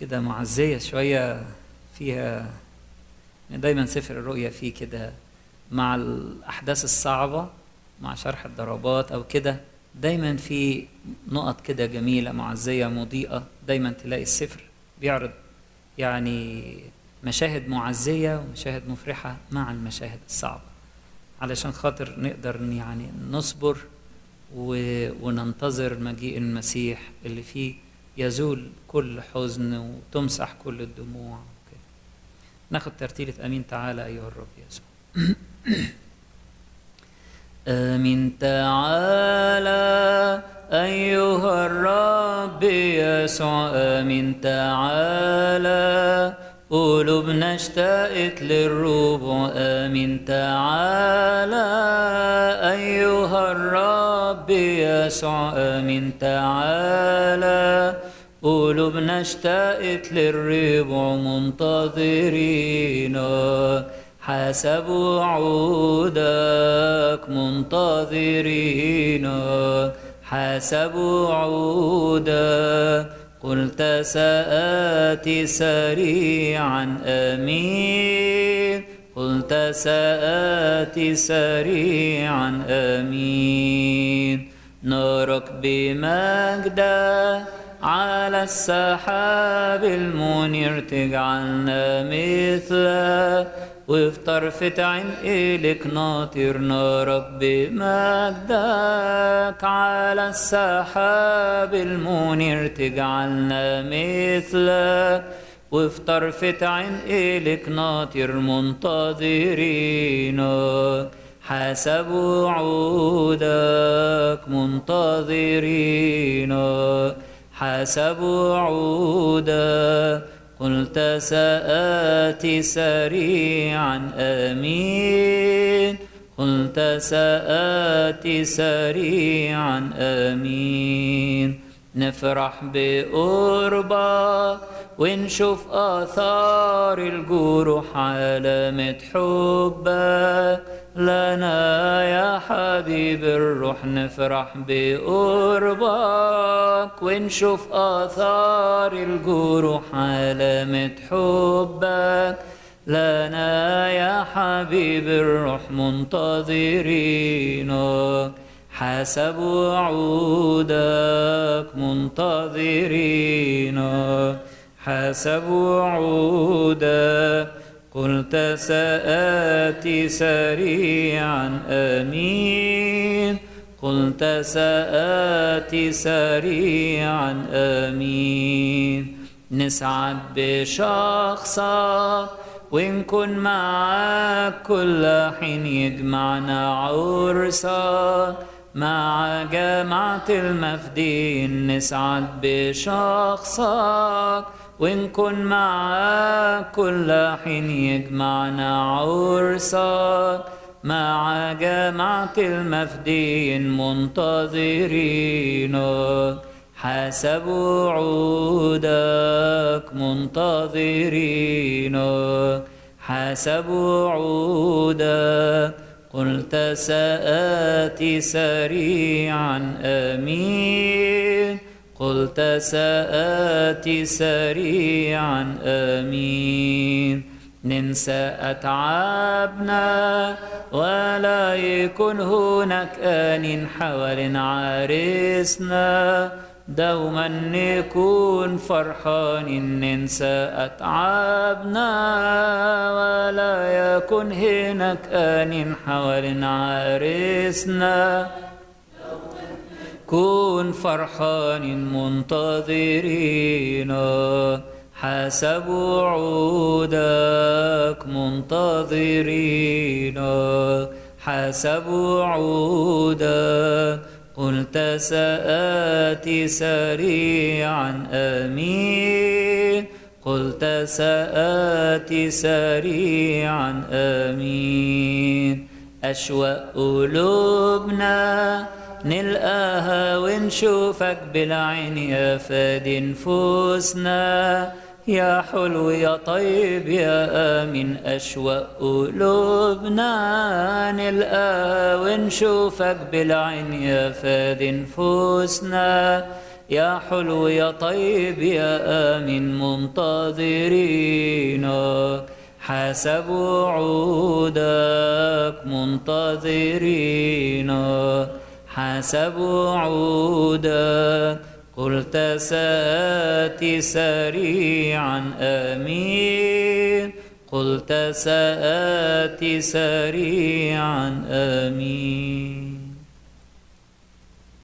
كده معزية شوية فيها دايما سفر الرؤيا فيه كده مع الأحداث الصعبة مع شرح الضربات أو كده دايما في نقط كده جميلة معزية مضيئة دايما تلاقي السفر بيعرض يعني مشاهد معزية ومشاهد مفرحة مع المشاهد الصعبة علشان خاطر نقدر يعني نصبر و... وننتظر مجيء المسيح اللي فيه يزول كل حزن وتمسح كل الدموع وكده. ناخد ترتيلة أمين تعالى أيها الرب يسوع آمين تعالى أيها الرب يسوع آمين تعالى قلوبنا اشتاقت للربع آمين تعالى أيها الرب يسوع آمين تعالى قلوبنا اشتاقت للربع منتظرين حسب وعودك منتظرين حسب وعودك قلت سآتي سريعا آمين قلت سآتي سريعا آمين نارك بمجدك على السحاب المنير تجعلنا مثلك وفي طرفة عين إلك ناطر نارك بمجدك على السحاب المنير تجعلنا مثلك وفي طرفة عين إلك ناطر منتظرينك حسب وعودك منتظرينك حسب وعودك قلت سآتي سريعا آمين قلت سآتي سريعا آمين نفرح بقربك ونشوف آثار الجروح علامة حبك لنا يا حبيب الروح نفرح بقربك ونشوف آثار الجروح علامة حبك لنا يا حبيب الروح منتظرينك حسب وعودك منتظرينك حسب وعودك قلت سآتي سريعا آمين قلت سآتي سريعا آمين نسعد بشخصك ونكون معاك كل حين يجمعنا عرسك مع جماعة المفدين نسعد بشخصك ونكون معاك كل حين يجمعنا عرسك مع جماعة المفدين منتظرينك حسب وعودك منتظرينك حسب وعودك قلت سآتي سريعا آمين قلت سآتي سريعا آمين ننسى أتعابنا ولا يكن هناك آن حول عريسنا دوما نكون فرحانين ننسى أتعابنا ولا يكن هناك آن حول عريسنا كن فرحان منتظرين حسب وعودك منتظرين حسب وعودك قلت سآتي سريعا آمين قلت سآتي سريعا آمين أشواق قلوبنا نلقاها ونشوفك بالعين يا فادي نفوسنا يا حلو يا طيب يا آمين أشواق قلوبنا نلقاها ونشوفك بالعين يا فادي نفوسنا يا حلو يا طيب يا آمن منتظرين حسب وعودك منتظرين حسب وعودك قلت سآتي سريعا آمين قلت سآتي سريعا آمين